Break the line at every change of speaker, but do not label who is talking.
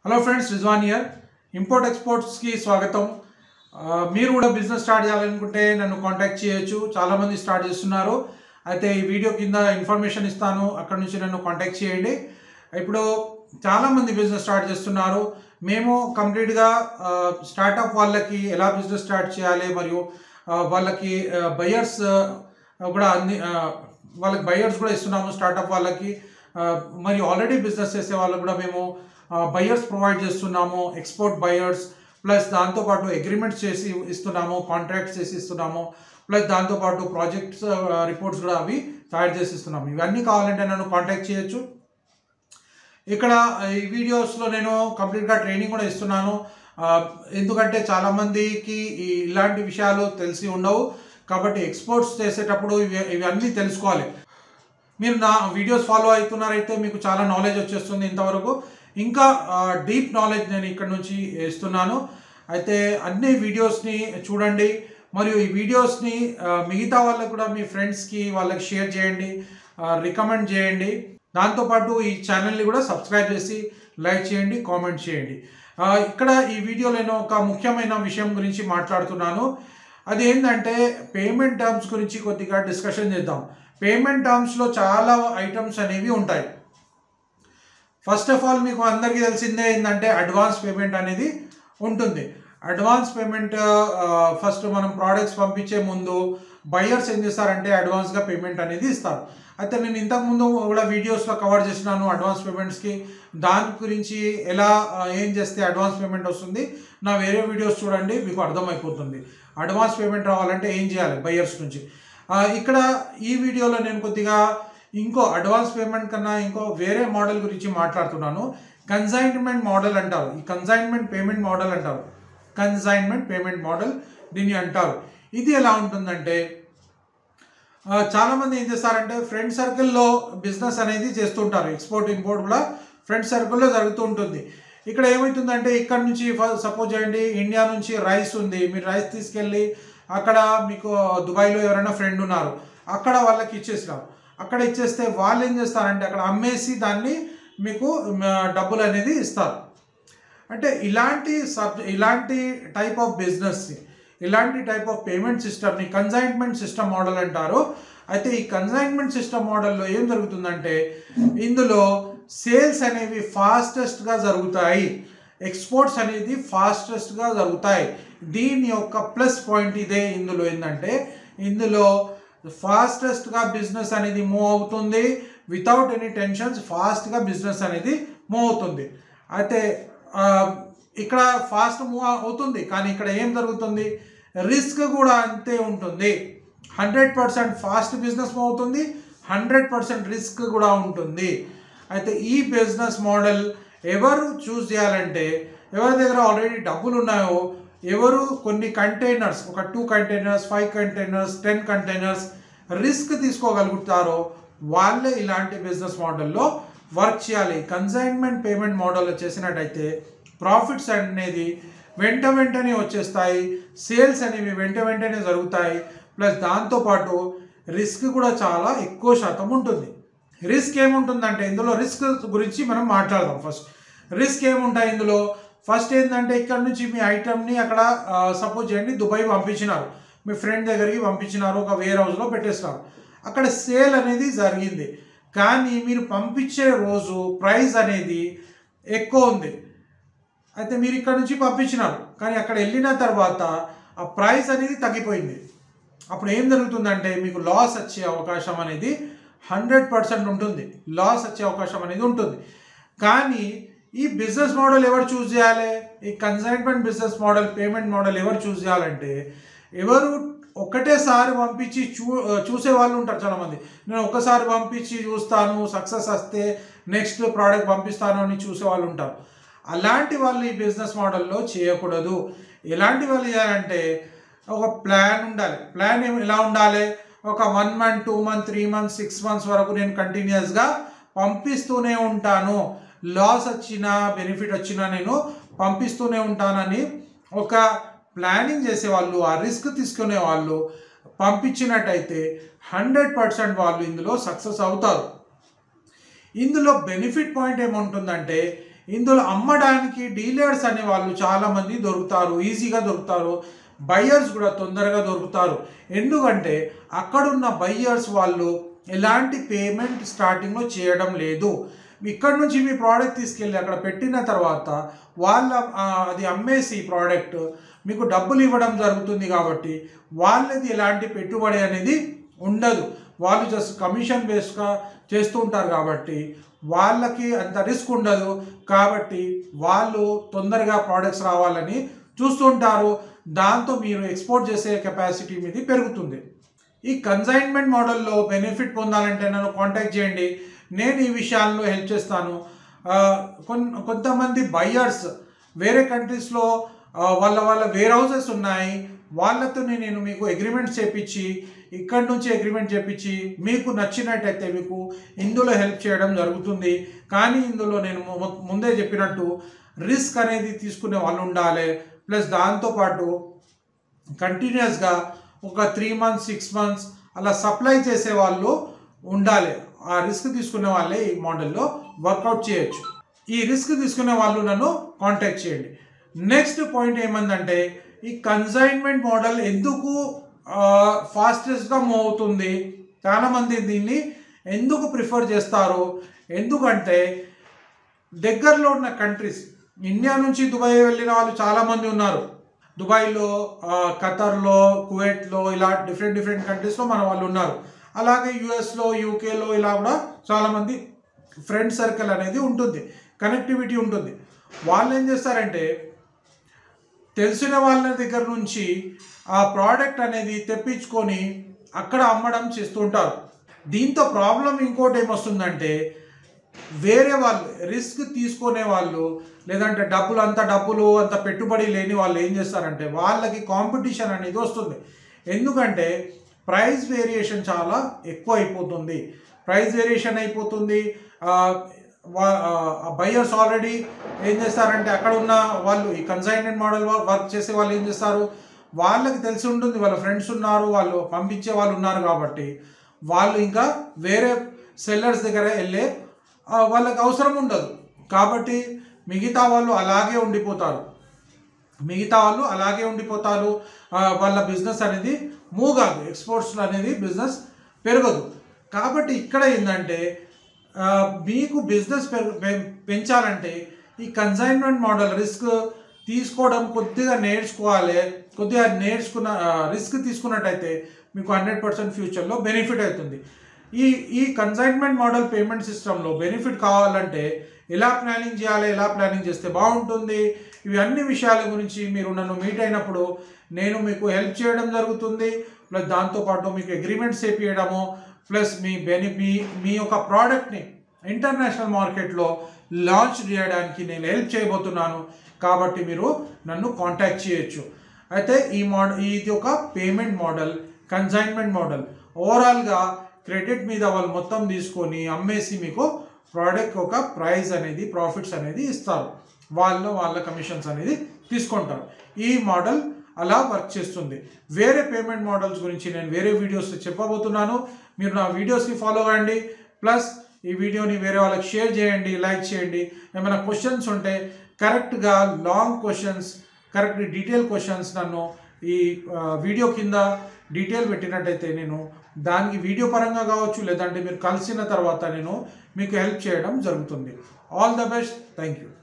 hello friends Rizwan year import ఎక్స్పోర్ట్స్కి స్వాగతం ఆ, మీరు కూడా బిజినెస్ స్టార్ట్ చేయాలనుకుంటే నన్ను కాంటాక్ట్ చేయొచ్చు చాలామంది స్టార్ట్ చేస్తున్నారు అయితే ఈ వీడియో కింద ఇన్ఫర్మేషన్ ఇస్తాను అక్కడ నుంచి నన్ను కాంటాక్ట్ చేయండి ఇప్పుడు చాలామంది బిజినెస్ స్టార్ట్ చేస్తున్నారు మేము కంప్లీట్గా స్టార్టప్ వాళ్ళకి ఎలా బిజినెస్ స్టార్ట్ చేయాలి మరియు ఆ, వాళ్ళకి బయర్స్ కూడా అన్ని ఆ, వాళ్ళకి బయర్స్ కూడా ఇస్తున్నాము స్టార్టప్ వాళ్ళకి ఆ, మరి ఆల్రెడీ బిజినెస్ చేసే వాళ్ళకి కూడా మేము బయర్స్ ప్రొవైడ్ చేస్తున్నాము ఎక్స్పోర్ట్ బయర్స్ ప్లస్ దాంతోపాటు అగ్రిమెంట్స్ చేసి ఇస్తున్నాము కాంట్రాక్ట్స్ చేసి ఇస్తున్నాము ప్లస్ దాంతోపాటు ప్రాజెక్ట్స్ రిపోర్ట్స్ కూడా అవి తయారు చేసి ఇస్తున్నాము ఇవన్నీ కావాలంటే నన్ను కాంటాక్ట్ చేయొచ్చు ఇక్కడ ఈ వీడియోస్లో నేను కంప్లీట్గా ట్రైనింగ్ కూడా ఇస్తున్నాను ఆ, ఎందుకంటే చాలామందికి ఈ ఇలాంటి విషయాలు తెలిసి ఉండవు కాబట్టి ఎక్స్పోర్ట్స్ చేసేటప్పుడు ఇవి ఇవన్నీ తెలుసుకోవాలి మీరు నా వీడియోస్ ఫాలో అవుతున్నారైతే మీకు చాలా నాలెడ్జ్ వచ్చేస్తుంది ఇంతవరకు ఇంకా డీప్ నాలెడ్జ్ నేను ఇక్కడ నుంచి ఇస్తున్నాను అయితే అన్ని వీడియోస్ని చూడండి మరియు ఈ వీడియోస్ని ఆ, మిగతా వాళ్ళకు కూడా మీ ఫ్రెండ్స్కి వాళ్ళకి షేర్ చేయండి రికమెండ్ చేయండి దాంతోపాటు ఈ ఛానల్ని కూడా సబ్స్క్రైబ్ చేసి లైక్ చేయండి కామెంట్ చేయండి ఆ, ఇక్కడ ఈ వీడియోలో నేను ఒక ముఖ్యమైన విషయం గురించి మాట్లాడుతున్నాను అది ఏంటంటే పేమెంట్ టర్మ్స్ గురించి కొద్దిగా డిస్కషన్ చేద్దాం పేమెంట్ టర్మ్స్లో చాలా ఐటమ్స్ అనేవి ఉంటాయి ఫస్ట్ ఆఫ్ ఆల్ మీకు అందరికీ తెలిసిందే ఏంటంటే అడ్వాన్స్ పేమెంట్ అనేది ఉంటుంది అడ్వాన్స్ పేమెంట్ ఫస్ట్ మనం ప్రోడక్ట్స్ పంపించే ముందు బయర్స్ ఏం చేస్తారంటే అడ్వాన్స్గా పేమెంట్ అనేది ఇస్తారు అయితే నేను ఇంతకుముందు కూడా వీడియోస్లో కవర్ చేసినాను అడ్వాన్స్ పేమెంట్స్కి దాని గురించి ఎలా ఆ, ఏం చేస్తే అడ్వాన్స్ పేమెంట్ వస్తుంది నా వేరే వీడియోస్ చూడండి మీకు అర్థమైపోతుంది అడ్వాన్స్ పేమెంట్ రావాలంటే ఏం చేయాలి బయర్స్ నుంచి ఆ, ఇక్కడ ఈ వీడియోలో నేను కొద్దిగా ఇంకో అడ్వాన్స్ పేమెంట్ కన్నా ఇంకో వేరే మోడల్ గురించి మాట్లాడుతున్నాను కన్సైన్మెంట్ మోడల్ అంటారు ఈ కన్సైన్మెంట్ పేమెంట్ మోడల్ అంటారు కన్సైన్మెంట్ పేమెంట్ మోడల్ దీన్ని అంటారు ఇది ఎలా ఉంటుందంటే ఆ, చాలా మంది ఏం చేస్తారంటే ఫ్రెండ్ సర్కిల్లో బిజినెస్ అనేది చేస్తుంటారు ఎక్స్పోర్ట్ ఇంపోర్ట్ కూడా ఫ్రెండ్ సర్కిల్లో జరుగుతూ ఉంటుంది ఇక్కడ ఏమవుతుందంటే ఇక్కడ నుంచి సపోజ్ చేయండి ఇండియా నుంచి రైస్ ఉంది మీరు రైస్ తీసుకెళ్ళి అక్కడ మీకు దుబాయ్లో ఎవరైనా ఫ్రెండ్ ఉన్నారు అక్కడ వాళ్ళకి ఇచ్చేసినారు అక్కడ ఇచ్చేస్తే వాళ్ళు ఏం చేస్తారంటే అక్కడ అమ్మేసి దాన్ని మీకు మ, డబ్బులు అనేది ఇస్తారు అంటే ఇలాంటి సబ్ ఇలాంటి టైప్ ఆఫ్ బిజినెస్ ఇలాంటి టైప్ ఆఫ్ పేమెంట్ సిస్టమ్ని కన్సైన్మెంట్ సిస్టమ్ మోడల్ అంటారు అయితే ఈ కన్సైన్మెంట్ సిస్టమ్ మోడల్లో ఏం జరుగుతుందంటే ఇందులో సేల్స్ అనేవి ఫాస్టెస్ట్గా జరుగుతాయి ఎక్స్పోర్ట్స్ అనేది ఫాస్టెస్ట్గా జరుగుతాయి దీని యొక్క ప్లస్ పాయింట్ ఇదే ఇందులో ఏంటంటే ఇందులో ఫాస్టెస్ట్గా బిజినెస్ అనేది మూవ్ అవుతుంది వితౌట్ ఎనీ టెన్షన్స్ ఫాస్ట్గా బిజినెస్ అనేది మూవ్ అవుతుంది అయితే ఆ, ఇక్కడ ఫాస్ట్ మూవ్ అవుతుంది కానీ ఇక్కడ ఏం జరుగుతుంది రిస్క్ కూడా అంతే ఉంటుంది hundred percent fast business move అవుతుంది హండ్రెడ్ పర్సెంట్ రిస్క్ కూడా ఉంటుంది అయితే ఈ బిజినెస్ మోడల్ ఎవరు చూస్ చేయాలంటే ఎవరి దగ్గర ఆల్రెడీ డబ్బులు ఉన్నాయో ఎవరు కొన్ని కంటైనర్స్ ఒక two containers five containers ten containers risk తీసుకోగలుగుతారో వాళ్ళే ఇలాంటి బిజినెస్ మోడల్లో వర్క్ చేయాలి కన్సైన్మెంట్ పేమెంట్ మోడల్ చేసినట్టయితే ప్రాఫిట్స్ అనేది వెంట వెంటనే వచ్చేస్తాయి సేల్స్ అనేవి వెంట వెంటనే జరుగుతాయి ప్లస్ దాంతోపాటు రిస్క్ కూడా చాలా ఎక్కువ శాతం ఉంటుంది రిస్క్ ఏముంటుందంటే ఇందులో రిస్క్ గురించి మనం మాట్లాడదాం ఫస్ట్ రిస్క్ ఏముంటాయి ఇందులో ఫస్ట్ ఏంటంటే ఇక్కడ నుంచి మీ ఐటమ్ని అక్కడ సపోజ్ చేయండి దుబాయ్ పంపించినారు మీ ఫ్రెండ్ దగ్గరికి పంపించినారు ఒక వేర్ హౌస్లో పెట్టేసినారు అక్కడ సేల్ అనేది జరిగింది కానీ మీరు పంపించే రోజు ప్రైస్ అనేది ఎక్కువ ఉంది అయితే మీరు ఇక్కడ నుంచి పంపించినారు కానీ అక్కడ వెళ్ళిన తర్వాత ఆ ప్రైస్ అనేది తగ్గిపోయింది అప్పుడు ఏం జరుగుతుందంటే మీకు లాస్ వచ్చే అవకాశం అనేది హండ్రెడ్ పర్సెంట్ ఉంటుంది లాస్ వచ్చే అవకాశం అనేది ఉంటుంది కానీ ఈ బిజినెస్ మోడల్ ఎవరు చూస్ చేయాలి ఈ consignment business model payment model ఎవరు చూస్ చేయాలంటే ఎవరు ఒకటేసారి పంపించి చూ చూసే వాళ్ళు ఉంటారు చాలామంది నేను ఒకసారి పంపించి చూస్తాను సక్సెస్ వస్తే నెక్స్ట్ ప్రోడక్ట్ పంపిస్తాను అని చూసే వాళ్ళు ఉంటారు అలాంటి వాళ్ళు ఈ బిజినెస్ మోడల్లో చేయకూడదు ఎలాంటి వాళ్ళు చేయాలంటే ఒక ప్లాన్ ఉండాలి ప్లాన్ ఏం ఎలా ఉండాలి ఒక one month two month three months six months వరకు నేను కంటిన్యూస్గా పంపిస్తూనే ఉంటాను లాస్ వచ్చినా బెనిఫిట్ వచ్చినా నేను పంపిస్తూనే ఉంటానని ఒక ప్లానింగ్ చేసేవాళ్ళు ఆ రిస్క్ తీసుకునే వాళ్ళు పంపించినట్టయితే హండ్రెడ్ పర్సెంట్ వాళ్ళు ఇందులో సక్సెస్ అవుతారు ఇందులో బెనిఫిట్ పాయింట్ ఏముంటుందంటే ఇందులో అమ్మడానికి డీలర్స్ అనే వాళ్ళు చాలామంది దొరుకుతారు ఈజీగా దొరుకుతారు బయ్యర్స్ కూడా తొందరగా దొరుకుతారు ఎందుకంటే అక్కడున్న బయ్యర్స్ వాళ్ళు ఎలాంటి పేమెంట్ స్టార్టింగ్లో చేయడం లేదు ఇక్కడ నుంచి మీ ప్రోడక్ట్ తీసుకెళ్ళి అక్కడ పెట్టిన తర్వాత వాళ్ళ ఆ, అది అమ్మేసి ప్రోడక్ట్ మీకు డబ్బులు ఇవ్వడం జరుగుతుంది కాబట్టి వాళ్ళది ఎలాంటి పెట్టుబడి అనేది ఉండదు వాళ్ళు జస్ట్ కమిషన్ బేస్గా చేస్తూ ఉంటారు కాబట్టి వాళ్ళకి అంత రిస్క్ ఉండదు కాబట్టి వాళ్ళు తొందరగా ప్రోడక్ట్స్ రావాలని చూస్తుంటారు దాంతో మీరు ఎక్స్పోర్ట్ చేసే కెపాసిటీ మీది పెరుగుతుంది ఈ కన్సైన్మెంట్ మోడల్లో బెనిఫిట్ పొందాలంటే నన్ను కాంటాక్ట్ చేయండి నేను ఈ విషయాల్లో హెల్ప్ చేస్తాను ఆ, కొన్ కొంతమంది బయ్యర్స్ వేరే కంట్రీస్లో వాళ్ళ వాళ్ళ వేర్ హౌసెస్ ఉన్నాయి వాళ్ళతో నేను మీకు అగ్రిమెంట్ చేపించి ఇక్కడ నుంచి అగ్రిమెంట్ చేపించి మీకు నచ్చినట్టయితే మీకు ఇందులో హెల్ప్ చేయడం జరుగుతుంది కానీ ఇందులో నేను ము- ముందే చెప్పినట్టు రిస్క్ అనేది తీసుకునే వాళ్ళు ఉండాలి ప్లస్ దాంతోపాటు కంటిన్యూస్గా ఒక త్రీ మంత్స్ సిక్స్ మంత్స్ అలా సప్లై చేసే వాళ్ళు ఉండాలి ఆ రిస్క్ తీసుకునే వాళ్ళే ఈ మోడల్లో వర్కౌట్ చేయొచ్చు ఈ రిస్క్ తీసుకునే వాళ్ళు నన్ను కాంటాక్ట్ చేయండి నెక్స్ట్ పాయింట్ ఏమందంటే ఈ కన్సైన్మెంట్ మోడల్ ఎందుకు ఫాస్టెస్ట్గా మూవ్ అవుతుంది చాలామంది దీన్ని ఎందుకు ప్రిఫర్ చేస్తారు ఎందుకంటే దగ్గరలో ఉన్న కంట్రీస్ ఇండియా నుంచి దుబాయ్ వెళ్ళిన వాళ్ళు చాలామంది ఉన్నారు దుబాయ్లో ఆ, ఖతర్లో కువైట్లో ఇలా డిఫరెంట్ డిఫరెంట్ కంట్రీస్లో మన వాళ్ళు ఉన్నారు అలాగే యుఎస్లో యూకేలో ఇలా కూడా చాలామంది ఫ్రెండ్ సర్కిల్ అనేది ఉంటుంది కనెక్టివిటీ ఉంటుంది వాళ్ళు ఏం చేస్తారంటే తెలిసిన వాళ్ళ దగ్గర నుంచి ఆ ప్రోడక్ట్ అనేది తెప్పించుకొని అక్కడ అమ్మడం చేస్తుంటారు దీంతో ప్రాబ్లం ఇంకోటి ఏమొస్తుందంటే వేరే వాళ్ళు రిస్క్ తీసుకునే వాళ్ళు లేదంటే డబ్బులు అంత డబ్బులు అంత పెట్టుబడి లేని వాళ్ళు ఏం చేస్తారంటే వాళ్ళకి కాంపిటీషన్ అనేది వస్తుంది ఎందుకంటే ప్రైస్ వేరియేషన్ చాలా ఎక్కువ అయిపోతుంది ప్రైస్ వేరియేషన్ అయిపోతుంది బయ్యర్స్ ఆల్రెడీ ఏం చేస్తారంటే అక్కడ ఉన్న వాళ్ళు ఈ కన్సైన్మెంట్ మోడల్ వర్క్ చేసే వాళ్ళు ఏం చేస్తారు వాళ్ళకి తెలిసి ఉంటుంది వాళ్ళ ఫ్రెండ్స్ ఉన్నారు వాళ్ళు పంపించే వాళ్ళు ఉన్నారు కాబట్టి వాళ్ళు ఇంకా వేరే సెల్లర్స్ దగ్గర వెళ్ళే ఆ, వాళ్ళకి అవసరం ఉండదు కాబట్టి మిగతా వాళ్ళు అలాగే ఉండిపోతారు మిగతా వాళ్ళు అలాగే ఉండిపోతారు ఆ, వాళ్ళ బిజినెస్ అనేది మూవ్ కాదు ఎక్స్పోర్ట్స్ అనేది బిజినెస్ పెరగదు కాబట్టి ఇక్కడ ఏంటంటే ఆ, మీకు బిజినెస్ పెరు- పెం- పెంచాలంటే ఈ కన్సైన్మెంట్ మోడల్ రిస్క్ తీసుకోవడం కొద్దిగా నేర్చుకోవాలి కొద్దిగా నేర్చుకున్న రిస్క్ తీసుకున్నట్టయితే మీకు హండ్రెడ్ పర్సెంట్ ఫ్యూచర్లో బెనిఫిట్ అవుతుంది ఈ ఈ కన్సైన్మెంట్ మోడల్ పేమెంట్ సిస్టంలో బెనిఫిట్ కావాలంటే ఎలా ప్లానింగ్ చేయాలి ఎలా ప్లానింగ్ చేస్తే బాగుంటుంది ఇవి అన్ని విషయాల గురించి మీరు నన్ను మీట్ అయినప్పుడు నేను మీకు హెల్ప్ చేయడం జరుగుతుంది ప్లస్ దాంతోపాటు మీకు అగ్రిమెంట్స్ చేపించడము ప్లస్ మీ బెని మీ మీ యొక్క ప్రోడక్ట్ని ఇంటర్నేషనల్ మార్కెట్లో లాంచ్ చేయడానికి నేను హెల్ప్ చేయబోతున్నాను కాబట్టి మీరు నన్ను కాంటాక్ట్ చేయొచ్చు అయితే ఈ మోడల్ ఇది ఒక పేమెంట్ మోడల్ కన్సైన్మెంట్ మోడల్ ఓవరాల్గా క్రెడిట్ మీద వాళ్ళు మొత్తం తీసుకొని అమ్మేసి మీకు ప్రోడక్ట్ ఒక ప్రైస్ అనేది ప్రాఫిట్స్ అనేది ఇస్తారు వాళ్ళు వాళ్ళ కమిషన్స్ అనేది తీసుకుంటారు ఈ మోడల్ అలా వర్క్ చేస్తుంది వేరే పేమెంట్ మోడల్స్ గురించి నేను వేరే వీడియోస్ చెప్పబోతున్నాను మీరు నా వీడియోస్ని ఫాలో అవ్వండి ప్లస్ ఈ వీడియోని వేరే వాళ్ళకి షేర్ చేయండి లైక్ చేయండి ఏమైనా క్వశ్చన్స్ ఉంటే కరెక్ట్గా long questions correct detail questions నన్ను ఈ ఆ, వీడియో కింద డీటెయిల్ పెట్టినట్టయితే నేను దానికి వీడియో పరంగా కావచ్చు లేదంటే మీరు కలిసిన తర్వాత నేను మీకు హెల్ప్ చేయడం జరుగుతుంది all the best thank you